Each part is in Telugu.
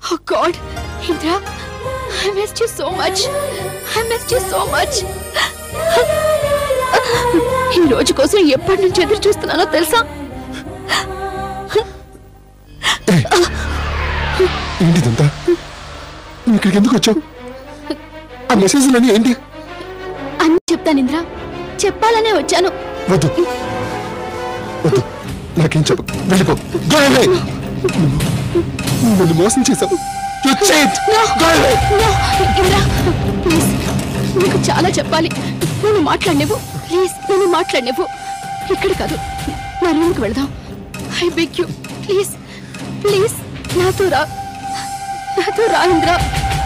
Oh God Indra I miss you so much I miss you so much ఈ రోజు కోసం ఎప్పటి నుంచి ఎదురు చూస్తున్నానో తెలుసా ఏంటిదంతా నువ్వు ఇక్కడికి ఎందుకు వచ్చావు ఆ మెసేజ్లన్నీ ఏంటి అని చెప్తాను ఇంద్రా చెప్పాలనే వచ్చాను వద్దు వద్దు నాకేం చెప్పు వెళ్ళిపో Go away. నువ్వు నన్ను మోసం చేశావు You cheat. Go away. No, Indra please నీకు చాలా చెప్పాలి నేను మాట్లాడినవు ప్లీజ్ నేను మాట్లాడినవు ఇక్కడ కాదు నా రూమ్కి వెళదాం I beg you please please నాతో రా నాతో రా ఇంద్రా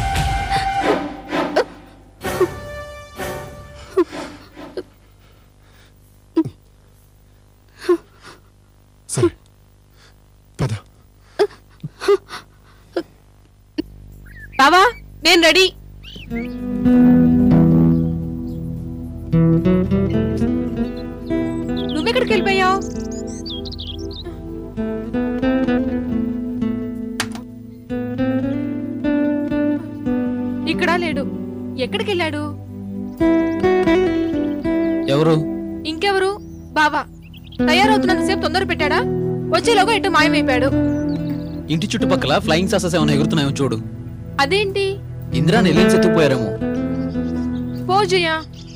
సరే పద బావా నేను రెడీ నువ్వెక్కడికి వెళ్ళిపోయావు ఇక్కడ లేడు ఎక్కడికి వెళ్ళాడు ఎవరు ఇంకెవరు బావా తయారవుతున్నంతసేపు తొందర పెట్టాడా వచ్చేలోగా ఇటు మాయమైపోయాడు ఇంటి చుట్టుపక్కల ఫ్లయింగ్ సాసెస్ ఏమైనా ఎగురుతున్నాయో చూడు అదేంటి ఇందిరా నెల్లిని ఎత్తుకుపోయారేమో పోజయ్యా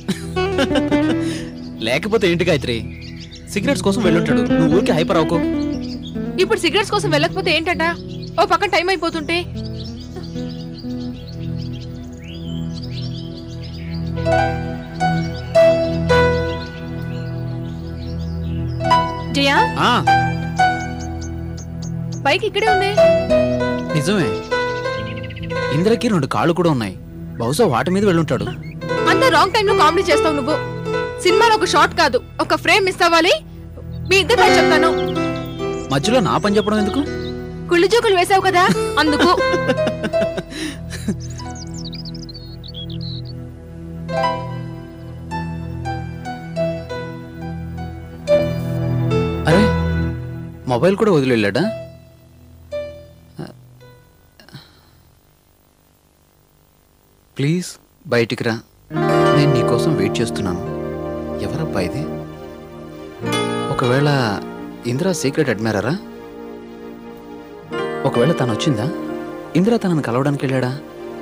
లేకపోతే ఏంటి గాయత్రి సిగరెట్స్ కోసం వెళ్ళుంటాడు నువ్వు ఊరికి హైపర్ అవుకో ఇప్పుడు సిగరెట్స్ కోసం వెళ్ళకపోతే ఏంటంట ఓ పక్కన టైం అయిపోతుంటే జయా ఆ, బైక్ ఇక్కడే ఉంది నిజమే ఇందిరకి రెండు కాళ్ళు కూడా ఉన్నాయి బహుశా వాటి మీద వెళ్ళుంటాడు అంతా రాంగ్ టైం లో కామెడీ చేస్తావు నువ్వు సినిమాలో ఒక షాట్ కాదు ఒక ఫ్రేమ్ మిస్ అవ్వాలి మీ ఇద్దరు పేరు చెప్తాను మధ్యలో నా పని చెప్పడం ఎందుకు కుళ్ళు జోకులు వేసావు కదా అందుకు అరే మొబైల్ కూడా వదిలి వెళ్ళాడా ప్లీజ్ బయటికి రా నేను నీకోసం వెయిట్ చేస్తున్నాను ఎవరబ్బా ఇది ఒకవేళ ఇందిరా సీక్రెట్ అడ్మైరరా ఒకవేళ తను వచ్చిందా ఇందిరా తనను కలవడానికి వెళ్ళాడా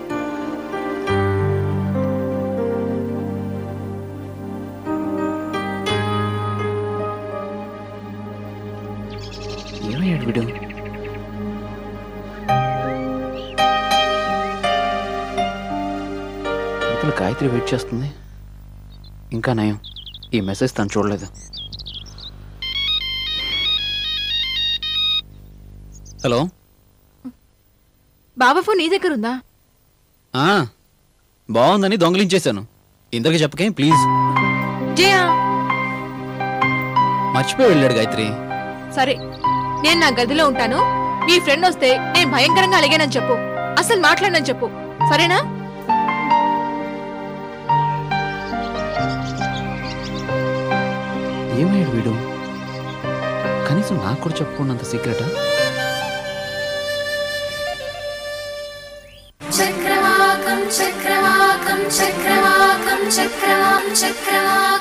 ఏమయ్యాడు వీడు ఇతను గాయత్రి వెయిట్ చేస్తుంది ఇంకా నయం ఈ మెసేజ్ తను చూడలేదు హలో బాబా ఫోన్ నీ దగ్గర ఉందా ఆ, బాగుందని దొంగలించేశాను ఇందరికి చెప్పకే ప్లీజ్ జయా మర్చిపోయి వెళ్ళాడు గాయత్రి సరే నేను నా గదిలో ఉంటాను నీ ఫ్రెండ్ వస్తే నేను భయంకరంగా అలిగానని చెప్పు అసలు మాట్లాడనని చెప్పు సరేనా ఏమయ్యాడు వీడు కనీసం నాకు కూడా చెప్పుకున్నంత సీక్రెటా చక్రవాకం చక్రవాకం చక్రవాకం చక్రవాకం చక్రవాకం